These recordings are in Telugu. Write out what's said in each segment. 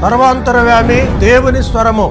సర్వాంతరవ్యామి దేవుని స్వరము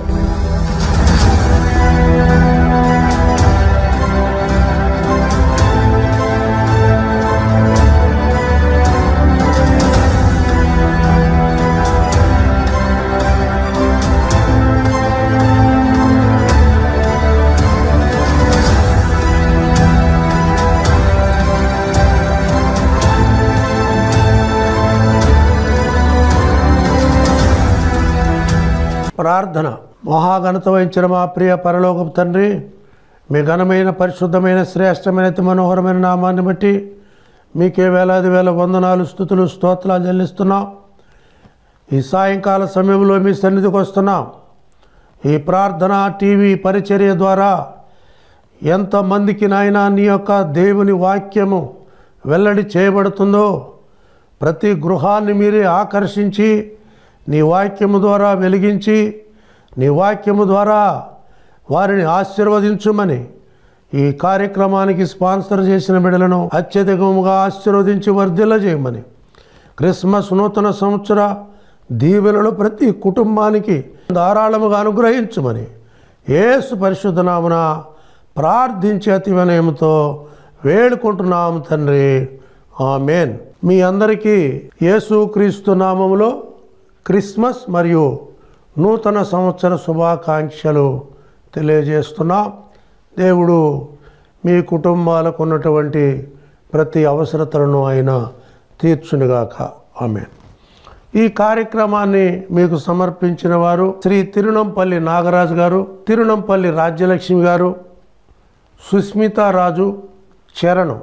ప్రార్థన మహాఘనత వహించిన మా ప్రియ పరలోకపు తండ్రి మీ ఘనమైన పరిశుద్ధమైన శ్రేష్టమైన అతి మనోహరమైన నామాన్ని బట్టి మీకే వేలాది వేల వందనాలు స్థుతులు స్తోత్రాలు చెల్లిస్తున్నాం ఈ సాయంకాల సమయంలో మీ సన్నిధికి వస్తున్నాం ఈ ప్రార్థన టీవీ పరిచర్య ద్వారా ఎంతమందికి నాయన నీ యొక్క దేవుని వాక్యము వెల్లడి చేయబడుతుందో ప్రతి గృహాన్ని మీరే ఆకర్షించి నీ వాక్యము ద్వారా వెలిగించి నీ వాక్యము ద్వారా వారిని ఆశీర్వదించుమని ఈ కార్యక్రమానికి స్పాన్సర్ చేసిన బిడ్డలను అత్యధికముగా ఆశీర్వదించి వర్ధిల్ల చేయమని క్రిస్మస్ నూతన సంవత్సర దీవెనలు ప్రతి కుటుంబానికి ధారాళముగా అనుగ్రహించమని యేసు పరిశుద్ధ నామున ప్రార్థించి అతి వినయముతో వేడుకుంటున్నాము తండ్రి ఆమెన్ మీ అందరికీ యేసు క్రీస్తు నామములో క్రిస్మస్ మరియు నూతన సంవత్సర శుభాకాంక్షలు తెలియజేస్తున్నాం దేవుడు మీ కుటుంబాలకు ఉన్నటువంటి ప్రతి అవసరతలను ఆయన తీర్చునుగాక ఆమె ఈ కార్యక్రమాన్ని మీకు సమర్పించిన వారు శ్రీ తిరునంపల్లి నాగరాజు గారు తిరునంపల్లి రాజ్యలక్ష్మి గారు సుస్మిత రాజు చరణం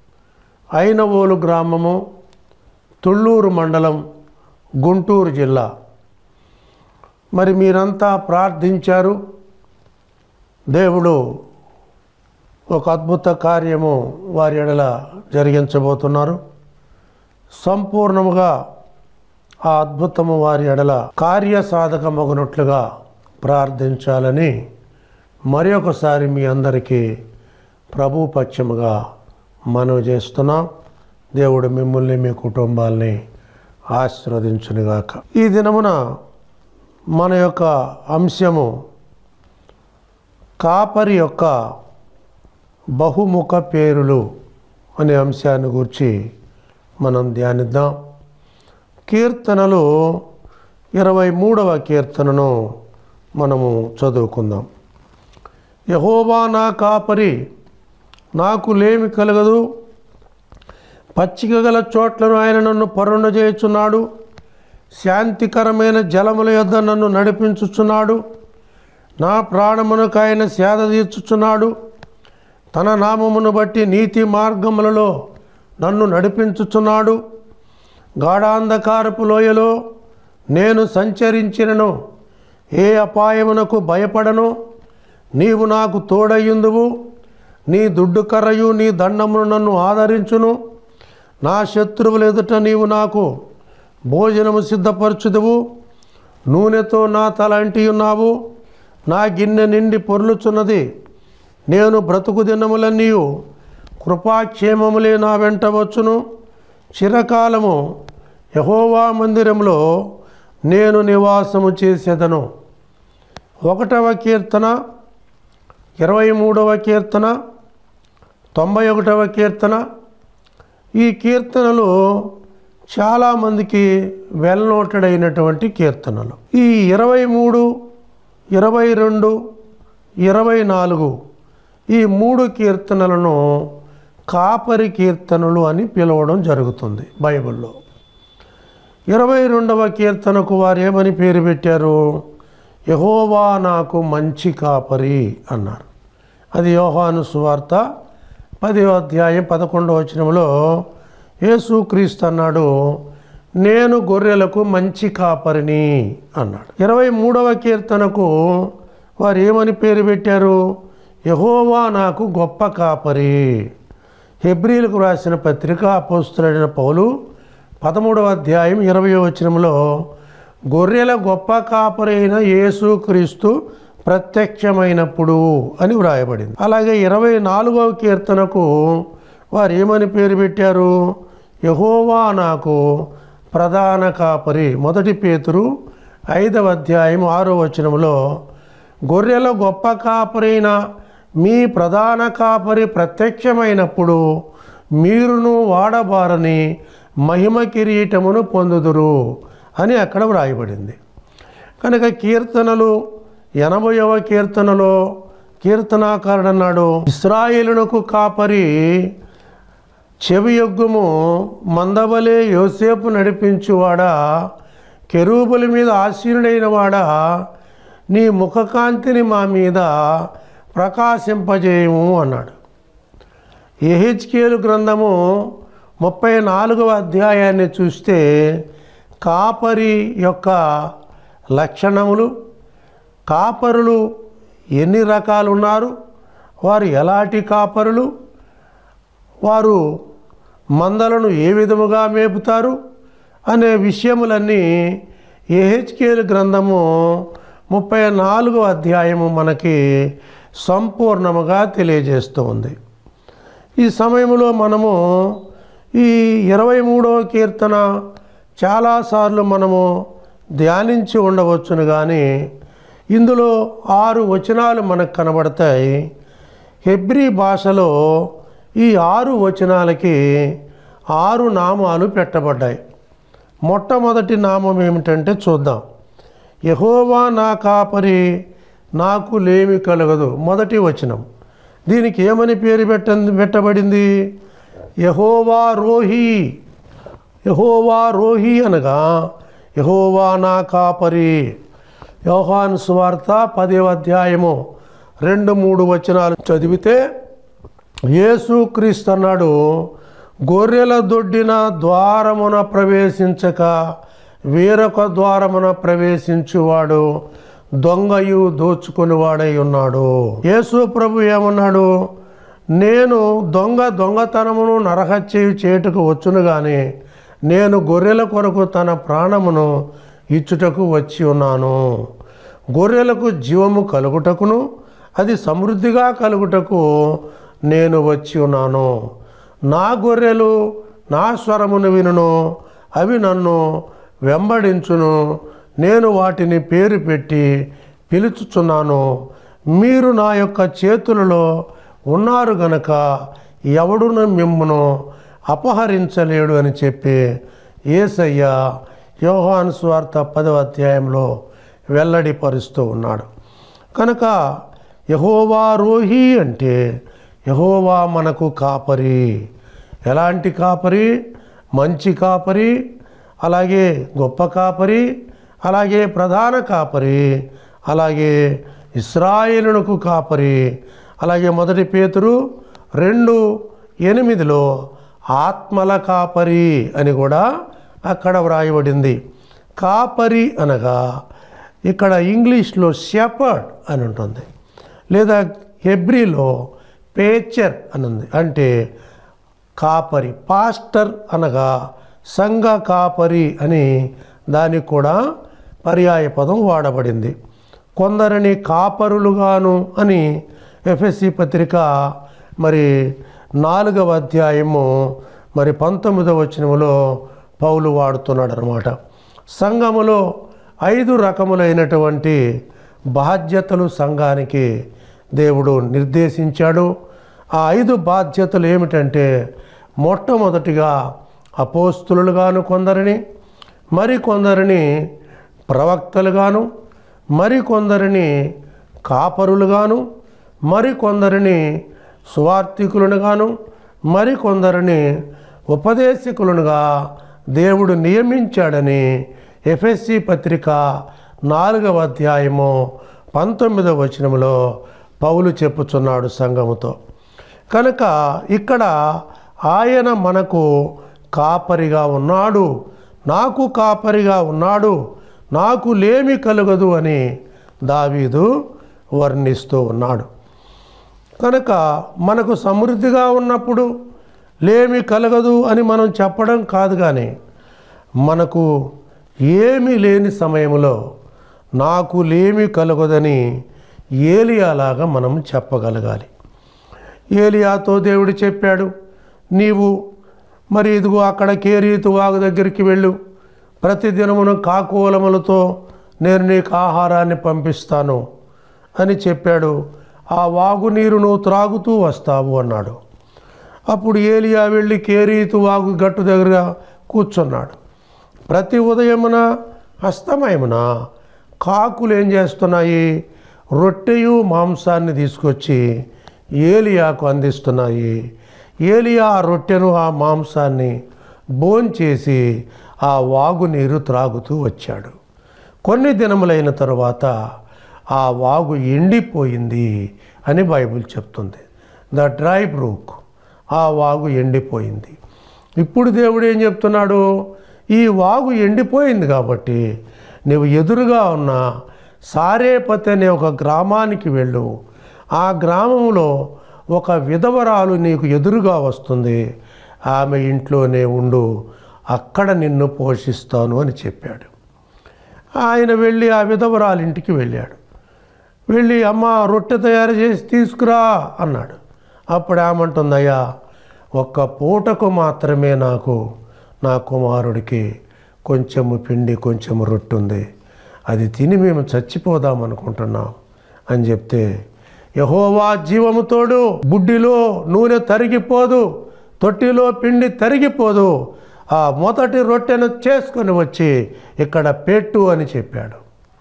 ఐనవోలు గ్రామము తుళ్ళూరు మండలం గుంటూరు జిల్లా మరి మీరంతా ప్రార్థించారు దేవుడు ఒక అద్భుత కార్యము వారి ఎడల జరిగించబోతున్నారు సంపూర్ణముగా ఆ అద్భుతము వారి ఎడల కార్యసాధకమగునట్లుగా ప్రార్థించాలని మరి ఒకసారి మీ అందరికీ ప్రభు పక్షముగా మనవి చేస్తున్నాం దేవుడు మిమ్మల్ని మీ కుటుంబాల్ని ఆశీర్వదించునుగాక ఈ దినమున మన యొక్క అంశము కాపరి యొక్క బహుముఖ పేరులు అనే అంశాన్ని గురించి మనం ధ్యానిద్దాం కీర్తనలు ఇరవై మూడవ కీర్తనను మనము చదువుకుందాం యహోవా నా కాపరి నాకు లేమి కలగదు పచ్చిక గల చోట్లను ఆయన నన్ను పరుణ చేయుచున్నాడు శాంతికరమైన జలముల యొద్ద నన్ను నడిపించుచున్నాడు నా ప్రాణమునకు ఆయన సేద తీర్చుచున్నాడు తన నామమును బట్టి నీతి మార్గములలో నన్ను నడిపించుచున్నాడు గాఢాంధకారపు లోయలో నేను సంచరించినను ఏ అపాయమునకు భయపడను నీవు నాకు తోడయ్యుందువు నీ దుడ్డు కర్రయు నీ దండమును నన్ను ఆదరించును నా శత్రువుల ఎదుట నీవు నాకు భోజనము సిద్ధపరచుదువు నూనెతో నా తల అంటి ఉన్నావు నా గిన్నె నిండి పొర్లుచున్నది నేను బ్రతుకు దినములన్నీయు కృపాక్షేమములే నా వెంట వచ్చును చిరకాలము యహోవా మందిరంలో నేను నివాసము చేసేదను ఒకటవ కీర్తన ఇరవై మూడవ కీర్తన తొంభై ఒకటవ కీర్తన ఈ కీర్తనలు చాలామందికి వెల్ నోటెడ్ అయినటువంటి కీర్తనలు ఈ ఇరవై మూడు ఇరవై రెండు ఇరవై నాలుగు ఈ మూడు కీర్తనలను కాపరి కీర్తనలు అని పిలవడం జరుగుతుంది బైబిల్లో ఇరవై రెండవ కీర్తనకు వారు ఏమని పేరు పెట్టారు యహోవా నాకు మంచి కాపరి అన్నారు అది యోహాను సువార్త పదో అధ్యాయం పదకొండవ వచనంలో యేసుక్రీస్తు అన్నాడు నేను గొర్రెలకు మంచి కాపరిని అన్నాడు ఇరవై మూడవ కీర్తనకు వారు ఏమని పేరు పెట్టారు యహోవా నాకు గొప్ప కాపరి హెబ్రిలకు రాసిన పత్రిక అపోస్తులైన పౌలు పదమూడవ అధ్యాయం ఇరవై వచనంలో గొర్రెల గొప్ప కాపరైన యేసుక్రీస్తు ప్రత్యక్షమైనప్పుడు అని వ్రాయబడింది అలాగే ఇరవై నాలుగవ కీర్తనకు వారు ఏమని పేరు పెట్టారు యహోవా నాకు ప్రధాన కాపరి మొదటి పేతురు ఐదవ అధ్యాయం ఆరో వచనంలో గొర్రెల గొప్ప కాపరైన మీ ప్రధాన కాపరి ప్రత్యక్షమైనప్పుడు మీరును వాడబారని మహిమ కిరీటమును పొందుదురు అని అక్కడ వ్రాయబడింది కనుక కీర్తనలు ఎనభైవ కీర్తనలో కీర్తనాకారుడు అన్నాడు ఇస్రాయేలునకు కాపరి చెవి యొగ్గుము మందవలే యోసేపు నడిపించువాడా కెరూబుల మీద ఆసీనుడైన వాడా నీ ముఖకాంతిని మా మీద ప్రకాశింపజేయము అన్నాడు ఎహెచ్కేలు గ్రంథము ముప్పై నాలుగవ అధ్యాయాన్ని చూస్తే కాపరి యొక్క లక్షణములు కాపరులు ఎన్ని రకాలు ఉన్నారు వారు ఎలాంటి కాపరులు వారు మందలను ఏ విధముగా మేపుతారు అనే విషయములన్నీ ఏహెచ్కేలు గ్రంథము ముప్పై నాలుగో అధ్యాయము మనకి సంపూర్ణముగా తెలియజేస్తూ ఉంది ఈ సమయంలో మనము ఈ ఇరవై మూడవ కీర్తన చాలాసార్లు మనము ధ్యానించి ఉండవచ్చును కానీ ఇందులో ఆరు వచనాలు మనకు కనబడతాయి హెబ్రీ భాషలో ఈ ఆరు వచనాలకి ఆరు నామాలు పెట్టబడ్డాయి మొట్టమొదటి నామం ఏమిటంటే చూద్దాం యహోవా నా కాపరి నాకు లేమి కలగదు మొదటి వచనం దీనికి ఏమని పేరు పెట్ట పెట్టబడింది యహోవా రోహి యహోవా రోహి అనగా యహోవా నా కాపరి యోహాను సువార్త పదవ అధ్యాయము రెండు మూడు వచనాలు చదివితే యేసుక్రీస్తు అన్నాడు గొర్రెల దొడ్డిన ద్వారమున ప్రవేశించక వేరొక ద్వారమున ప్రవేశించువాడు దొంగయు దోచుకునివాడై ఉన్నాడు యేసు ప్రభు ఏమన్నాడు నేను దొంగ దొంగతనమును నరహత్యయు చేటుకు వచ్చును గాని నేను గొర్రెల కొరకు తన ప్రాణమును ఇచ్చుటకు వచ్చి ఉన్నాను గొర్రెలకు జీవము కలుగుటకును అది సమృద్ధిగా కలుగుటకు నేను వచ్చి ఉన్నాను నా గొర్రెలు నా స్వరమును వినును అవి నన్ను వెంబడించును నేను వాటిని పేరు పెట్టి పిలుచుచున్నాను మీరు నా యొక్క చేతులలో ఉన్నారు గనక ఎవడును మిమ్మును అపహరించలేడు అని చెప్పి ఏసయ్య యోహాను స్వార్థ పదవ అధ్యాయంలో వెల్లడిపరుస్తూ ఉన్నాడు కనుక యహోవా రోహి అంటే యహోవా మనకు కాపరి ఎలాంటి కాపరి మంచి కాపరి అలాగే గొప్ప కాపరి అలాగే ప్రధాన కాపరి అలాగే ఇస్రాయేలునకు కాపరి అలాగే మొదటి పేతురు రెండు ఎనిమిదిలో ఆత్మల కాపరి అని కూడా అక్కడ వ్రాయబడింది కాపరి అనగా ఇక్కడ ఇంగ్లీష్లో షెపర్డ్ అని ఉంటుంది లేదా హెబ్రిలో పేచర్ అని ఉంది అంటే కాపరి పాస్టర్ అనగా సంఘ కాపరి అని దానికి కూడా పర్యాయ పదం వాడబడింది కొందరిని కాపరులుగాను అని ఎఫ్ఎస్సి పత్రిక మరి నాలుగవ అధ్యాయము మరి పంతొమ్మిదవ వచనములో పౌలు వాడుతున్నాడు అనమాట సంఘములో ఐదు రకములైనటువంటి బాధ్యతలు సంఘానికి దేవుడు నిర్దేశించాడు ఆ ఐదు బాధ్యతలు ఏమిటంటే మొట్టమొదటిగా అపోస్తులుగాను కొందరిని మరికొందరిని ప్రవక్తలుగాను మరికొందరిని కాపరులుగాను మరికొందరిని సువార్థికులనుగాను మరికొందరిని ఉపదేశకులనుగా దేవుడు నియమించాడని ఎఫ్ఎస్సి పత్రిక నాలుగవ అధ్యాయము పంతొమ్మిదవ వచనంలో పౌలు చెప్పుచున్నాడు సంఘముతో కనుక ఇక్కడ ఆయన మనకు కాపరిగా ఉన్నాడు నాకు కాపరిగా ఉన్నాడు నాకు లేమి కలగదు అని దావీదు వర్ణిస్తూ ఉన్నాడు కనుక మనకు సమృద్ధిగా ఉన్నప్పుడు లేమి కలగదు అని మనం చెప్పడం కాదు కానీ మనకు ఏమీ లేని సమయంలో నాకు లేమి కలగదని ఏలియాలాగా మనం చెప్పగలగాలి ఏలియాతో దేవుడు చెప్పాడు నీవు మరి ఇదిగో అక్కడ కేరీతు వాగు దగ్గరికి వెళ్ళు ప్రతిదినమును కాకోలములతో నేను నీకు ఆహారాన్ని పంపిస్తాను అని చెప్పాడు ఆ వాగు నీరు నువ్వు త్రాగుతూ వస్తావు అన్నాడు అప్పుడు ఏలియా వెళ్ళి కేరీతు వాగు గట్టు దగ్గర కూర్చున్నాడు ప్రతి ఉదయమున అస్తమయమున కాకులు ఏం చేస్తున్నాయి రొట్టెయు మాంసాన్ని తీసుకొచ్చి ఏలియాకు అందిస్తున్నాయి ఏలియా ఆ రొట్టెను ఆ మాంసాన్ని భోంచేసి ఆ వాగు నీరు త్రాగుతూ వచ్చాడు కొన్ని దినములైన తరువాత ఆ వాగు ఎండిపోయింది అని బైబిల్ చెప్తుంది ద డ్రై బ్రూక్ ఆ వాగు ఎండిపోయింది ఇప్పుడు దేవుడు ఏం చెప్తున్నాడు ఈ వాగు ఎండిపోయింది కాబట్టి నువ్వు ఎదురుగా ఉన్న సారేపతి అనే ఒక గ్రామానికి వెళ్ళు ఆ గ్రామంలో ఒక విధవరాలు నీకు ఎదురుగా వస్తుంది ఆమె ఇంట్లోనే ఉండు అక్కడ నిన్ను పోషిస్తాను అని చెప్పాడు ఆయన వెళ్ళి ఆ విధవరాలు ఇంటికి వెళ్ళాడు వెళ్ళి అమ్మ రొట్టె తయారు చేసి తీసుకురా అన్నాడు అప్పుడు ఏమంటుంది అయ్యా ఒక్క పూటకు మాత్రమే నాకు నా కుమారుడికి కొంచెము పిండి కొంచెము రొట్టె ఉంది అది తిని మేము చచ్చిపోదాం అనుకుంటున్నాం అని చెప్తే యహోవా జీవము తోడు బుడ్డిలో నూనె తరిగిపోదు తొట్టిలో పిండి తరిగిపోదు ఆ మొదటి రొట్టెను చేసుకొని వచ్చి ఇక్కడ పెట్టు అని చెప్పాడు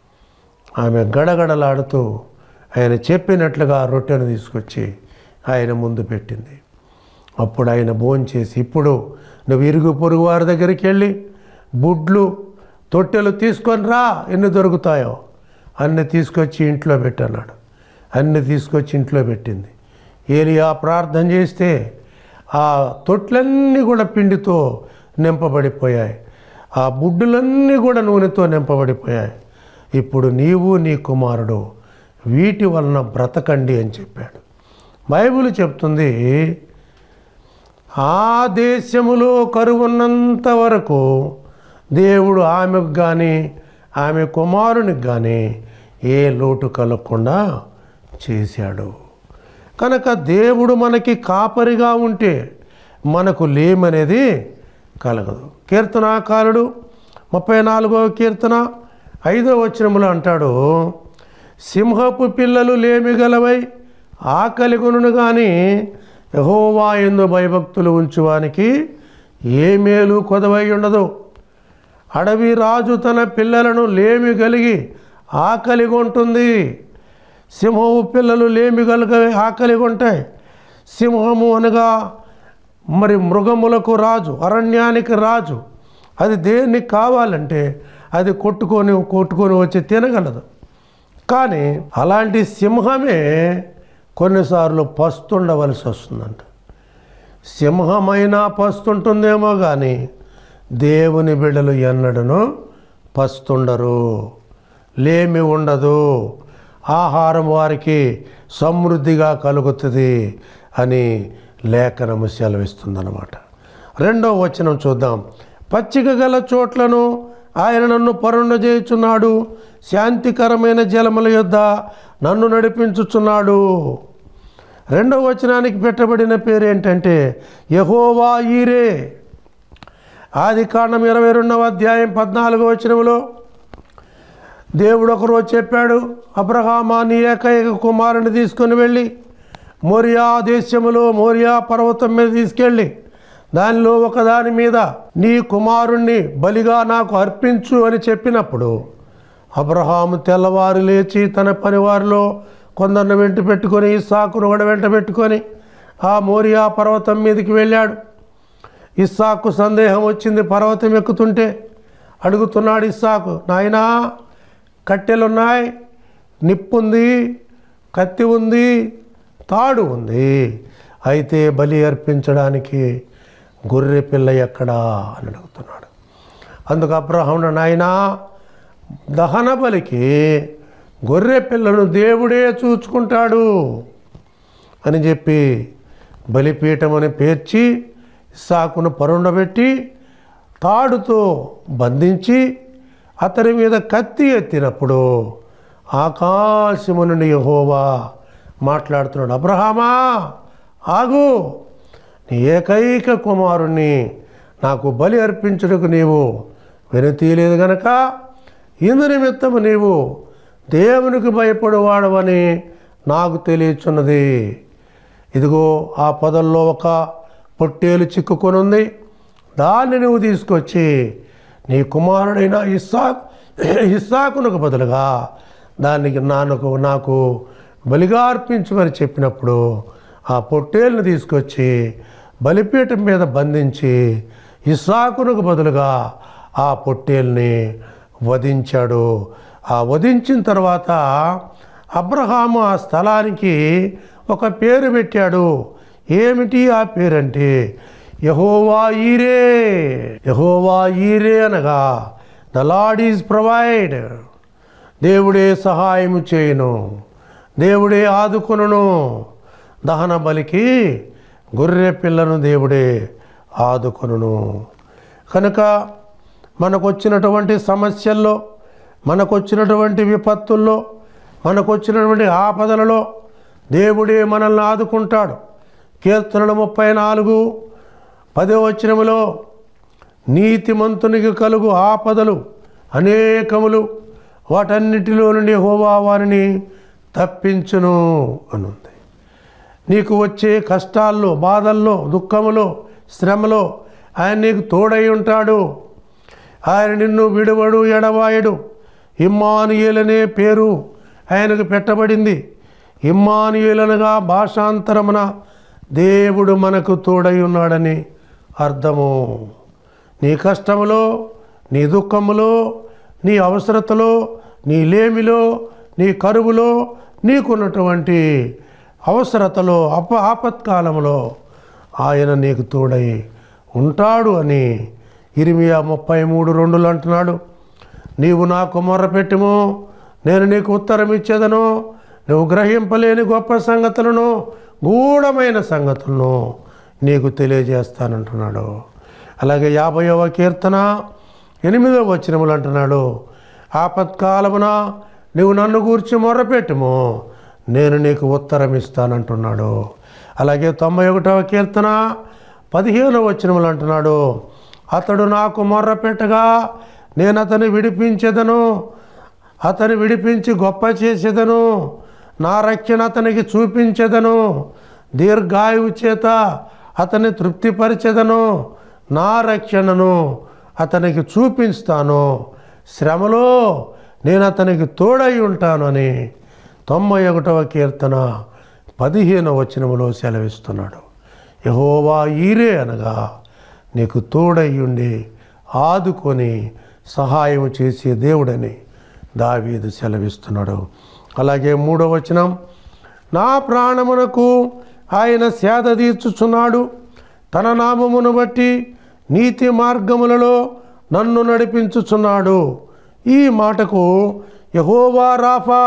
ఆమె గడగడలాడుతూ ఆయన చెప్పినట్లుగా ఆ రొట్టెను తీసుకొచ్చి ఆయన ముందు పెట్టింది అప్పుడు ఆయన భోంచేసి ఇప్పుడు నువ్వు ఇరుగు పొరుగు వారి దగ్గరికి వెళ్ళి బుడ్లు తొట్టెలు తీసుకొని రా ఎన్ని దొరుకుతాయో అన్ని తీసుకొచ్చి ఇంట్లో పెట్టన్నాడు అన్ని తీసుకొచ్చి ఇంట్లో పెట్టింది ఏలియా ప్రార్థన చేస్తే ఆ తొట్లన్నీ కూడా పిండితో నింపబడిపోయాయి ఆ బుడ్డులన్నీ కూడా నూనెతో నింపబడిపోయాయి ఇప్పుడు నీవు నీ కుమారుడు వీటి వలన బ్రతకండి అని చెప్పాడు బైబిల్ చెప్తుంది ఆ దేశములో కరువున్నంత వరకు దేవుడు ఆమెకు కానీ ఆమె కుమారునికి కానీ ఏ లోటు కలగకుండా చేశాడు కనుక దేవుడు మనకి కాపరిగా ఉంటే మనకు లేమనేది కలగదు కీర్తనాకారుడు ముప్పై నాలుగవ కీర్తన ఐదో వచనములో అంటాడు సింహపు పిల్లలు లేమి గలవై ఆకలిగొనును కానీ యహోవా ఎందు భయభక్తులు ఉంచువానికి ఏ మేలు కొదవై ఉండదు అడవి రాజు తన పిల్లలను లేమి కలిగి ఆకలిగొంటుంది సింహము పిల్లలు లేమి కలుగ ఆకలిగొంటాయి సింహము అనగా మరి మృగములకు రాజు అరణ్యానికి రాజు అది దేనికి కావాలంటే అది కొట్టుకొని కొట్టుకొని వచ్చి తినగలదు కానీ అలాంటి సింహమే కొన్నిసార్లు పస్తుండవలసి వస్తుందంట సింహమైనా పస్తుంటుందేమో కానీ దేవుని బిడ్డలు ఎన్నడను పస్తుండరు లేమి ఉండదు ఆహారం వారికి సమృద్ధిగా కలుగుతుంది అని లేఖనము సెలవిస్తుందన్నమాట రెండో వచనం చూద్దాం పచ్చిక గల చోట్లను ఆయన నన్ను పరుణ చేయుచున్నాడు శాంతికరమైన జలముల యొద్ద నన్ను నడిపించుచున్నాడు రెండవ వచనానికి పెట్టబడిన పేరు ఏంటంటే యహోవా ఈరే ఆది కాండం ఇరవై రెండవ అధ్యాయం పద్నాలుగో వచనంలో దేవుడు ఒకరోజు చెప్పాడు అబ్రహామా నీ ఏకైక కుమారుని తీసుకొని వెళ్ళి మోరియా దేశములో మోరియా పర్వతం మీద తీసుకెళ్ళి దానిలో ఒకదాని మీద నీ కుమారుణ్ణి బలిగా నాకు అర్పించు అని చెప్పినప్పుడు అబ్రహాము తెల్లవారు లేచి తన పనివారిలో కొందరిని వెంట పెట్టుకొని ఇస్సాకును కూడా వెంట పెట్టుకొని ఆ మోరియా పర్వతం మీదకి వెళ్ళాడు ఇస్సాకు సందేహం వచ్చింది పర్వతం ఎక్కుతుంటే అడుగుతున్నాడు ఇస్సాకు నాయనా కట్టెలున్నాయి నిప్పు ఉంది కత్తి ఉంది తాడు ఉంది అయితే బలి అర్పించడానికి గొర్రె పిల్ల ఎక్కడా అని అడుగుతున్నాడు అందుకు అబ్రహముడు నాయనా దహన బలికి గొర్రె పిల్లను దేవుడే చూచుకుంటాడు అని చెప్పి బలిపీఠమని పేర్చి సాకును పరుండబెట్టి తాడుతో బంధించి అతని మీద కత్తి ఎత్తినప్పుడు ఆకాశము నుండి యెహోవా మాట్లాడుతున్నాడు అబ్రహామా ఆగు నీ ఏకైక కుమారుణ్ణి నాకు బలి అర్పించుటకు నీవు వెనుతీయలేదు గనక ఇందు నిమిత్తము నీవు దేవునికి భయపడేవాడవని నాకు తెలియచున్నది ఇదిగో ఆ పొదల్లో ఒక పొట్టేలు చిక్కుకొని ఉంది దాన్ని నువ్వు తీసుకొచ్చి నీ కుమారుడైన ఇస్సా ఇస్సాకునకు బదులుగా దానికి నాన్నకు నాకు బలిగా అర్పించమని చెప్పినప్పుడు ఆ పొట్టేలును తీసుకొచ్చి బలిపీఠం మీద బంధించి ఇస్సాకునకు బదులుగా ఆ పొట్టేల్ని వధించాడు ఆ వధించిన తర్వాత అబ్రహాము ఆ స్థలానికి ఒక పేరు పెట్టాడు ఏమిటి ఆ పేరంటే యహోవా ఈరే యహోవా ఈరే అనగా ద లాడ్ ఈజ్ ప్రొవైడ్ దేవుడే సహాయము చేయును దేవుడే ఆదుకొనును దహన బలికి గొర్రె పిల్లను దేవుడే ఆదుకొనును కనుక మనకొచ్చినటువంటి సమస్యల్లో మనకొచ్చినటువంటి విపత్తుల్లో మనకొచ్చినటువంటి ఆపదలలో దేవుడే మనల్ని ఆదుకుంటాడు కీర్తనలు ముప్పై నాలుగు పదో వచనములో నీతిమంతునికి కలుగు ఆపదలు అనేకములు వాటన్నిటిలో నుండి హోవా వారిని తప్పించును అనుంది నీకు వచ్చే కష్టాల్లో బాధల్లో దుఃఖములో శ్రమలో ఆయన నీకు తోడై ఉంటాడు ఆయన నిన్ను విడువడు ఎడవాయడు ఇమ్మానుయేలనే పేరు ఆయనకు పెట్టబడింది ఇమ్మానుయేలనగా భాషాంతరమున దేవుడు మనకు తోడై ఉన్నాడని అర్థము నీ కష్టములో నీ దుఃఖములో నీ అవసరతలో నీ లేమిలో నీ కరువులో నీకున్నటువంటి అవసరతలో అప ఆపత్కాలంలో ఆయన నీకు తోడై ఉంటాడు అని ఇరిమియా ముప్పై మూడు రెండులు అంటున్నాడు నీవు నాకు మొర్రపెట్టుము నేను నీకు ఉత్తరం ఇచ్చేదను నువ్వు గ్రహింపలేని గొప్ప సంగతులను గూఢమైన సంగతులను నీకు తెలియజేస్తానంటున్నాడు అలాగే యాభైవ కీర్తన ఎనిమిదవ వచనములు అంటున్నాడు ఆపత్కాలమున నువ్వు నన్ను గూర్చి మొర్రపెట్టుము నేను నీకు ఉత్తరం ఇస్తానంటున్నాడు అలాగే తొంభై ఒకటవ కీర్తన పదిహేనవ వచనములు అంటున్నాడు అతడు నాకు మొర్రపెట్టగా నేను అతని విడిపించెదను అతని విడిపించి గొప్ప చేసేదను నా రక్షణ అతనికి చూపించెదను దీర్ఘాయువు చేత అతన్ని తృప్తిపరిచెదను నా రక్షణను అతనికి చూపిస్తాను శ్రమలో నేను అతనికి తోడై ఉంటాను అని తొంభై ఒకటవ కీర్తన పదిహేను వచనములో సెలవిస్తున్నాడు యహోవా ఈరే అనగా నీకు తోడై ఉండి ఆదుకొని సహాయం చేసే దేవుడని దావీదు సెలవిస్తున్నాడు అలాగే మూడో వచనం నా ప్రాణమునకు ఆయన సేద తీర్చుచున్నాడు తన నామమును బట్టి నీతి మార్గములలో నన్ను నడిపించుచున్నాడు ఈ మాటకు యహోవా రాఫా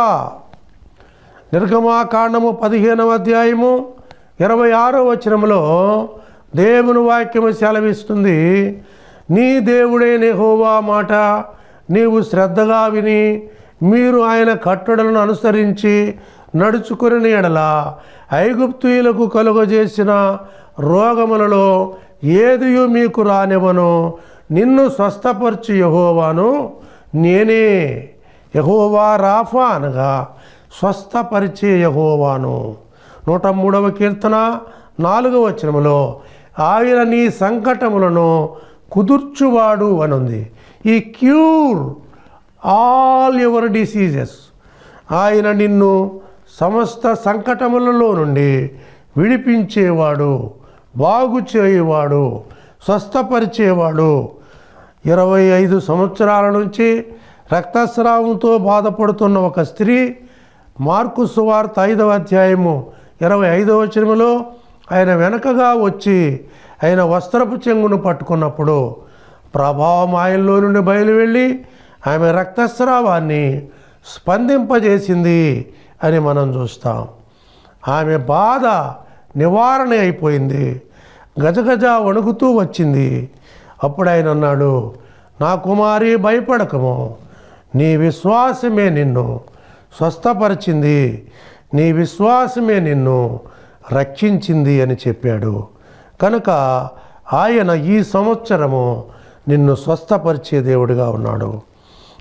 నిర్గమాకాండము పదిహేనవ అధ్యాయము ఇరవై ఆరో వచనములో దేవుని వాక్యము సెలవిస్తుంది నీ దేవుడే నెహోవా మాట నీవు శ్రద్ధగా విని మీరు ఆయన కట్టడలను అనుసరించి నడుచుకుని ఎడల ఐగుప్తుయులకు కలుగజేసిన రోగములలో ఏదియు మీకు రానివ్వను నిన్ను స్వస్థపరచు యహోవాను నేనే యహోవా రాఫా అనగా స్వస్థపరిచే యహోవాను నూట మూడవ కీర్తన నాలుగవ వచనములో ఆయన నీ సంకటములను కుదుర్చువాడు అని ఉంది ఈ క్యూర్ ఆల్ యువర్ డిసీజెస్ ఆయన నిన్ను సమస్త సంకటములలో నుండి విడిపించేవాడు బాగు చేయువాడు స్వస్థపరిచేవాడు ఇరవై ఐదు సంవత్సరాల నుంచి రక్తస్రావంతో బాధపడుతున్న ఒక స్త్రీ మార్కు సువార్త ఐదవ అధ్యాయము ఇరవై ఐదవ వచనములో ఆయన వెనకగా వచ్చి ఆయన వస్త్రపు చెంగును పట్టుకున్నప్పుడు ప్రభావం ఆయనలో నుండి బయలువెళ్ళి ఆమె రక్తస్రావాన్ని స్పందింపజేసింది అని మనం చూస్తాం ఆమె బాధ నివారణ అయిపోయింది గజగజ వణుకుతూ వచ్చింది అప్పుడు ఆయన అన్నాడు నా కుమారి భయపడకము నీ విశ్వాసమే నిన్ను స్వస్థపరిచింది నీ విశ్వాసమే నిన్ను రక్షించింది అని చెప్పాడు కనుక ఆయన ఈ సంవత్సరము నిన్ను స్వస్థపరిచే దేవుడిగా ఉన్నాడు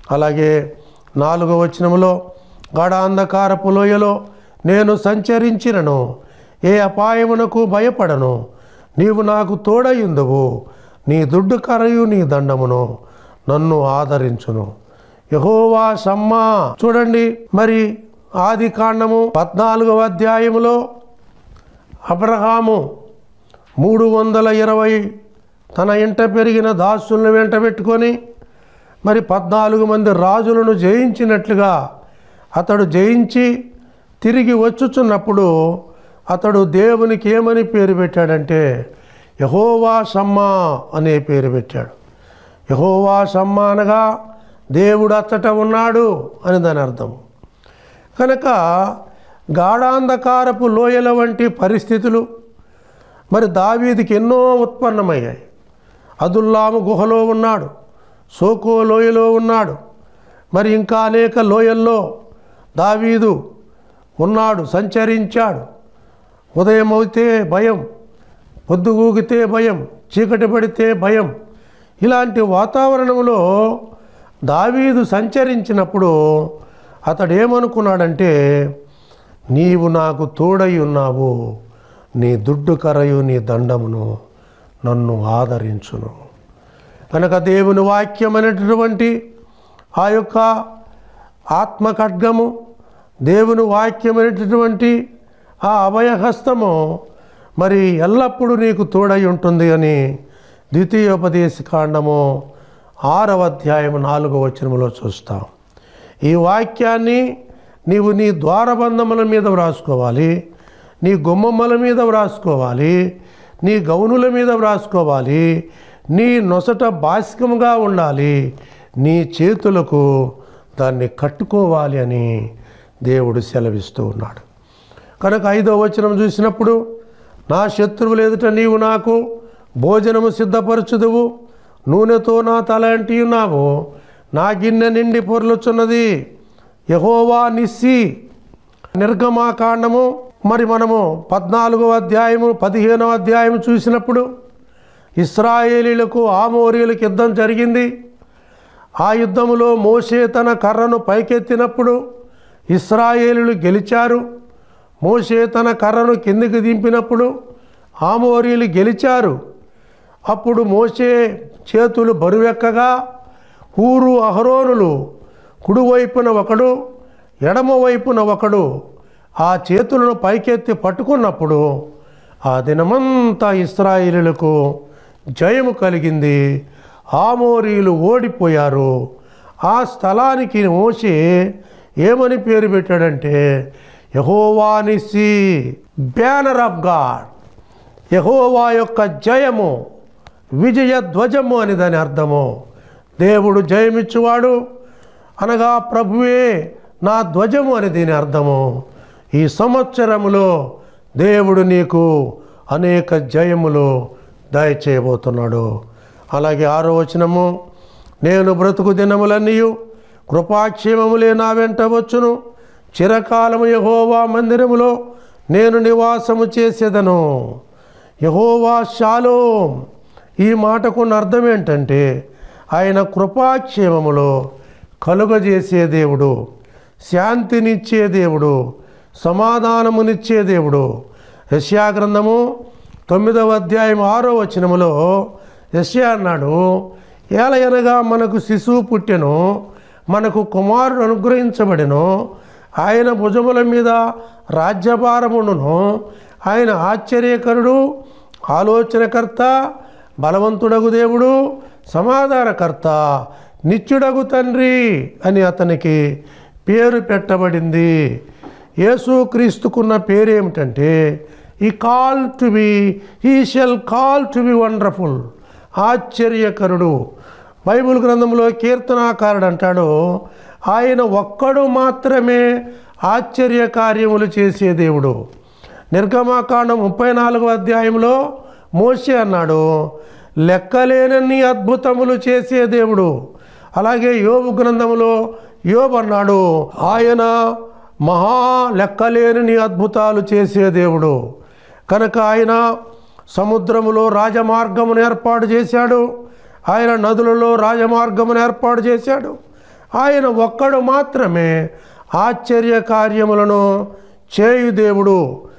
అలాగే నాలుగో వచనములో గాఢాంధకారపు లోయలో నేను సంచరించినను ఏ అపాయమునకు భయపడను నీవు నాకు తోడయుందువు నీ దుడ్డు కరయు నీ దండమును నన్ను ఆదరించును యహోవా సమ్మా చూడండి మరి ఆది కాండము పద్నాలుగవ అధ్యాయములో అబ్రహాము మూడు వందల ఇరవై తన ఇంట పెరిగిన దాసులను వెంట పెట్టుకొని మరి పద్నాలుగు మంది రాజులను జయించినట్లుగా అతడు జయించి తిరిగి వచ్చుచున్నప్పుడు అతడు దేవునికి ఏమని పేరు పెట్టాడంటే యహోవా సమ్మా అనే పేరు పెట్టాడు యహోవా సమ్మా అనగా దేవుడు అచ్చట ఉన్నాడు అని దాని అర్థం కనుక గాఢాంధకారపు లోయల వంటి పరిస్థితులు మరి దావీదికి ఎన్నో ఉత్పన్నమయ్యాయి అదుల్లాము గుహలో ఉన్నాడు సోకో లోయలో ఉన్నాడు మరి ఇంకా అనేక లోయల్లో దావీదు ఉన్నాడు సంచరించాడు ఉదయం అవుతే భయం పొద్దుగూగితే భయం చీకటి పడితే భయం ఇలాంటి వాతావరణంలో దావీదు సంచరించినప్పుడు అతడు ఏమనుకున్నాడంటే నీవు నాకు తోడై ఉన్నావు నీ దుడ్డు కరయు నీ దండమును నన్ను ఆదరించును కనుక దేవుని వాక్యం అనేటటువంటి ఆ యొక్క ఆత్మ ఖడ్గము దేవుని వాక్యం అనేటటువంటి ఆ అభయహస్తము మరి ఎల్లప్పుడూ నీకు తోడై ఉంటుంది అని ద్వితీయోపదేశ కాండము ఆరవ అధ్యాయం నాలుగవ వచనములో చూస్తాం ఈ వాక్యాన్ని నీవు నీ ద్వారబంధముల మీద వ్రాసుకోవాలి నీ గుమ్మమ్మల మీద వ్రాసుకోవాలి నీ గౌనుల మీద వ్రాసుకోవాలి నీ నొసట బాసికముగా ఉండాలి నీ చేతులకు దాన్ని కట్టుకోవాలి అని దేవుడు సెలవిస్తూ ఉన్నాడు కనుక ఐదో వచనం చూసినప్పుడు నా శత్రువులు ఎదుట నీవు నాకు భోజనము సిద్ధపరచుదువు నూనెతో నా తల అంటి ఉన్నావు నా గిన్నె నిండి పొర్లుచున్నది యహోవా నిస్సి నిర్గమాకాండము మరి మనము పద్నాలుగో అధ్యాయము పదిహేనో అధ్యాయం చూసినప్పుడు ఇస్రాయేలీలకు ఆమోరీలకు యుద్ధం జరిగింది ఆ యుద్ధములో మోషే తన కర్రను పైకెత్తినప్పుడు ఇస్రాయేలీలు గెలిచారు మోషే తన కర్రను కిందికి దింపినప్పుడు ఆమోరీలు గెలిచారు అప్పుడు మోసే చేతులు బరువెక్కగా ఊరు అహరోనులు కుడివైపున ఒకడు ఎడమ వైపున ఒకడు ఆ చేతులను పైకెత్తి పట్టుకున్నప్పుడు ఆ దినమంతా ఇస్రాయిలులకు జయము కలిగింది ఆమోరీలు ఓడిపోయారు ఆ స్థలానికి మోసే ఏమని పేరు పెట్టాడంటే యహోవానిసి బ్యానర్ ఆఫ్ గాడ్ యహోవా యొక్క జయము విజయ ధ్వజము అని దాని అర్థము దేవుడు జయమిచ్చువాడు అనగా ప్రభువే నా ధ్వజము అని దీని అర్థము ఈ సంవత్సరములో దేవుడు నీకు అనేక జయములు దయచేయబోతున్నాడు అలాగే ఆరో వచనము నేను బ్రతుకు దినములన్నీ కృపాక్షేమములే నా వెంట వచ్చును చిరకాలము యహోవా మందిరములో నేను నివాసము చేసేదను యహోవా షాలోం ఈ మాటకున్న అర్థం ఏంటంటే ఆయన కృపాక్షేమములో కలుగజేసే దేవుడు శాంతినిచ్చే దేవుడు సమాధానమునిచ్చే దేవుడు యశ్యా గ్రంథము తొమ్మిదవ అధ్యాయం ఆరో వచనములో యశ్యా అన్నాడు ఏలయనగా మనకు శిశువు పుట్టెను మనకు కుమారుడు అనుగ్రహించబడెను ఆయన భుజముల మీద రాజ్యభారమును ఆయన ఆశ్చర్యకరుడు ఆలోచనకర్త బలవంతుడగు దేవుడు సమాధానకర్త నిత్యుడగు తండ్రి అని అతనికి పేరు పెట్టబడింది యేసుక్రీస్తుకున్న పేరు ఏమిటంటే ఈ call to be he shall call to be wonderful ఆశ్చర్యకరుడు బైబిల్ గ్రంథంలో కీర్తనాకారుడు అంటాడు ఆయన ఒక్కడు మాత్రమే ఆశ్చర్య కార్యములు చేసే దేవుడు నిర్గమాకాండం ముప్పై నాలుగో అధ్యాయంలో మోసే అన్నాడు లెక్కలేనన్ని అద్భుతములు చేసే దేవుడు అలాగే యోబు గ్రంథములో యోబు అన్నాడు ఆయన మహా లెక్కలేని అద్భుతాలు చేసే దేవుడు కనుక ఆయన సముద్రములో రాజమార్గమును ఏర్పాటు చేశాడు ఆయన నదులలో రాజమార్గమును ఏర్పాటు చేశాడు ఆయన ఒక్కడు మాత్రమే ఆశ్చర్య కార్యములను చేయు దేవుడు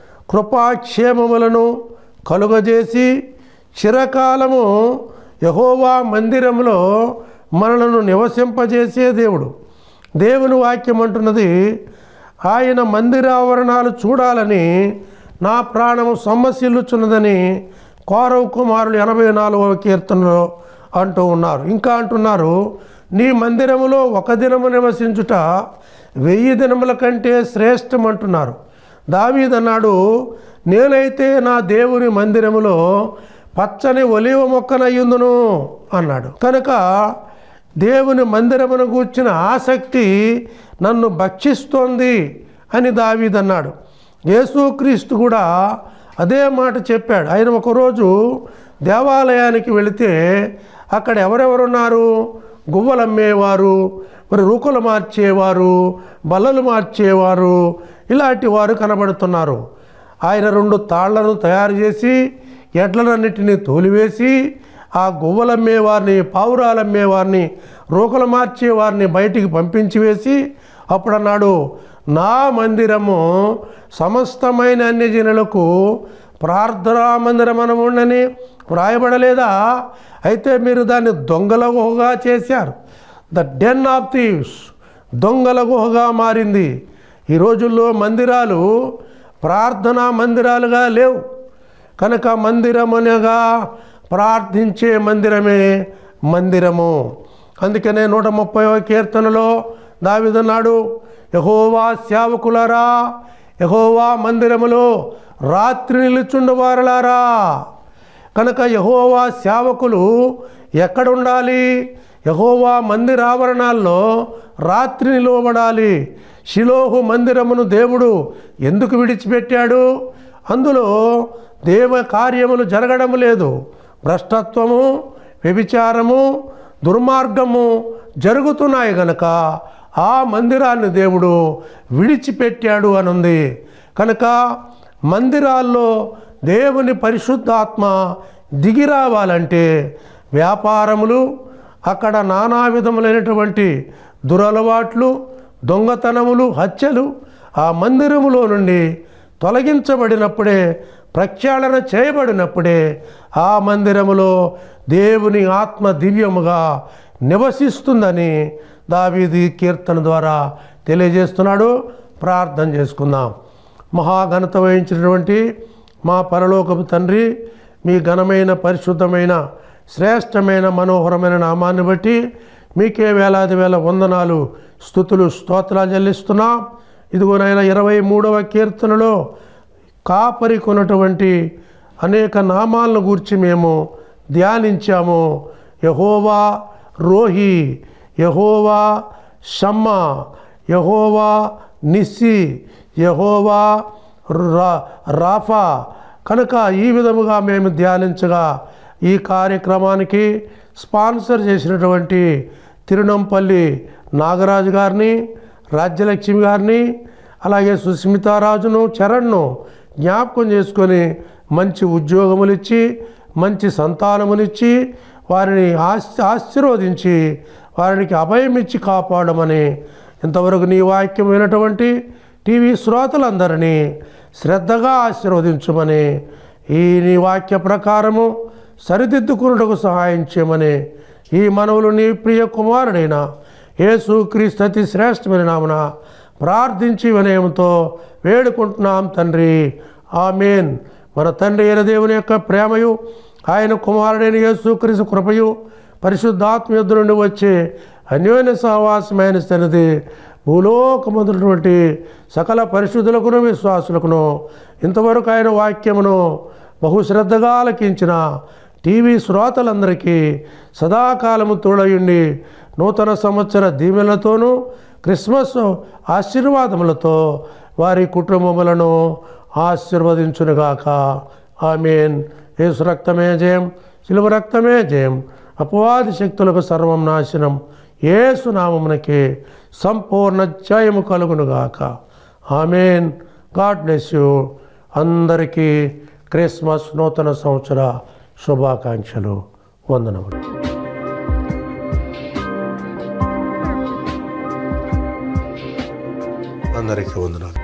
కృపాక్షేమములను కలుగజేసి చిరకాలము యహోవా మందిరంలో మనలను నివసింపజేసే దేవుడు దేవుని వాక్యం అంటున్నది ఆయన మందిరావరణాలు చూడాలని నా ప్రాణము సొమ్మసిల్లుచున్నదని కౌరవ్ కుమారులు ఎనభై నాలుగవ కీర్తనలో అంటూ ఉన్నారు ఇంకా అంటున్నారు నీ మందిరములో ఒక దినము నివసించుట వెయ్యి దినముల కంటే శ్రేష్టం అంటున్నారు దావీదన్నాడు నేనైతే నా దేవుని మందిరములో పచ్చని ఒలివ మొక్కనయ్యుందును అన్నాడు కనుక దేవుని మందిరమును గూర్చిన ఆసక్తి నన్ను భక్షిస్తోంది అని దావీదన్నాడు యేసుక్రీస్తు కూడా అదే మాట చెప్పాడు ఆయన ఒకరోజు దేవాలయానికి వెళితే అక్కడ ఎవరెవరున్నారు గువ్వలు అమ్మేవారు మరి రూకులు మార్చేవారు బల్లలు మార్చేవారు ఇలాంటి వారు కనబడుతున్నారు ఆయన రెండు తాళ్లను తయారు చేసి ఎడ్లనన్నిటినీ తోలివేసి ఆ గువ్వలమ్మేవారిని పావురాలమ్మేవారిని రూకలు మార్చేవారిని బయటికి పంపించి వేసి అప్పుడు అన్నాడు నా మందిరము సమస్తమైన అన్ని జనులకు ప్రార్థనా మందిరమనముండని వ్రాయబడలేదా అయితే మీరు దాన్ని దొంగల గుహగా చేశారు ద డెన్ ఆఫ్ థీవ్స్ దొంగల గుహగా మారింది ఈ రోజుల్లో మందిరాలు ప్రార్థనా మందిరాలుగా లేవు కనుక మందిరమనగా ప్రార్థించే మందిరమే మందిరము అందుకనే నూట ముప్పై కీర్తనలో దావిదన్నాడు యహోవా సేవకులరా యహోవా మందిరములో రాత్రి నిలుచుండవారలారా కనుక యహోవా సేవకులు ఎక్కడ ఉండాలి యహోవా మందిరావరణాల్లో రాత్రి నిలువబడాలి శిలోహు మందిరమును దేవుడు ఎందుకు విడిచిపెట్టాడు అందులో దేవ కార్యములు జరగడం లేదు భ్రష్టత్వము వ్యభిచారము దుర్మార్గము జరుగుతున్నాయి గనక ఆ మందిరాన్ని దేవుడు విడిచిపెట్టాడు అనుంది కనుక మందిరాల్లో దేవుని పరిశుద్ధాత్మ దిగి రావాలంటే వ్యాపారములు అక్కడ నానా విధములైనటువంటి దురలవాట్లు దొంగతనములు హత్యలు ఆ మందిరములో నుండి తొలగించబడినప్పుడే ప్రక్షాళన చేయబడినప్పుడే ఆ మందిరములో దేవుని ఆత్మ దివ్యముగా నివసిస్తుందని దావీది కీర్తన ద్వారా తెలియజేస్తున్నాడు ప్రార్థన చేసుకుందాం మహాఘనత వహించినటువంటి మా పరలోకపు తండ్రి మీ ఘనమైన పరిశుద్ధమైన శ్రేష్టమైన మనోహరమైన నామాన్ని బట్టి మీకే వేలాది వేల వందనాలు స్థుతులు స్తోత్రాలు చెల్లిస్తున్నాం ఇదిగోనైనా ఇరవై మూడవ కీర్తనలో కాపరి కొన్నటువంటి అనేక నామాలను గూర్చి మేము ధ్యానించాము యహోవా రోహి యహోవా షమ్మ యహోవా నిస్సి యహోవా రా రాఫా కనుక ఈ విధముగా మేము ధ్యానించగా ఈ కార్యక్రమానికి స్పాన్సర్ చేసినటువంటి తిరునంపల్లి నాగరాజు గారిని రాజ్యలక్ష్మి గారిని అలాగే సుస్మితారాజును చరణ్ను జ్ఞాపకం చేసుకొని మంచి ఉద్యోగములు ఇచ్చి మంచి సంతానమునిచ్చి వారిని ఆశ ఆశీర్వదించి వారికి అభయం ఇచ్చి కాపాడమని ఇంతవరకు నీ వాక్యం వినటువంటి టీవీ శ్రోతలందరినీ శ్రద్ధగా ఆశీర్వదించమని ఈ నీ వాక్య ప్రకారము సరిదిద్దుకున్నటకు సహాయం చేయమని ఈ మనవులు నీ ప్రియ కుమారుడైన యేసు క్రీస్తు అతి శ్రేష్టమైన నామున ప్రార్థించి వినయంతో వేడుకుంటున్నాం తండ్రి ఆమెన్ మన తండ్రి అయిన దేవుని యొక్క ప్రేమయు ఆయన కుమారుడైన యేసు క్రీస్తు కృపయు పరిశుద్ధాత్మ యుద్ధ నుండి వచ్చే అన్యోన్య సహవాసమైన సన్నిధి భూలోకమందున్నటువంటి సకల పరిశుద్ధులకును విశ్వాసులకును ఇంతవరకు ఆయన వాక్యమును బహుశ్రద్ధగా ఆలకించిన టీవీ శ్రోతలందరికీ సదాకాలము తోడయుండి నూతన సంవత్సర దీవెనలతోనూ క్రిస్మస్ ఆశీర్వాదములతో వారి కుటుంబములను ఆశీర్వదించునుగాక ఆమెన్ యేసు రక్తమే జయం శిలువ రక్తమే జయం అపవాది శక్తులకు సర్వం నాశనం ఏసు నామమునకి సంపూర్ణ జయము కలుగునుగాక ఆమెన్ గాడ్ బ్లెస్ యూ అందరికీ క్రిస్మస్ నూతన సంవత్సర శుభాకాంక్షలు వందనములు అందరికీ వందనాలు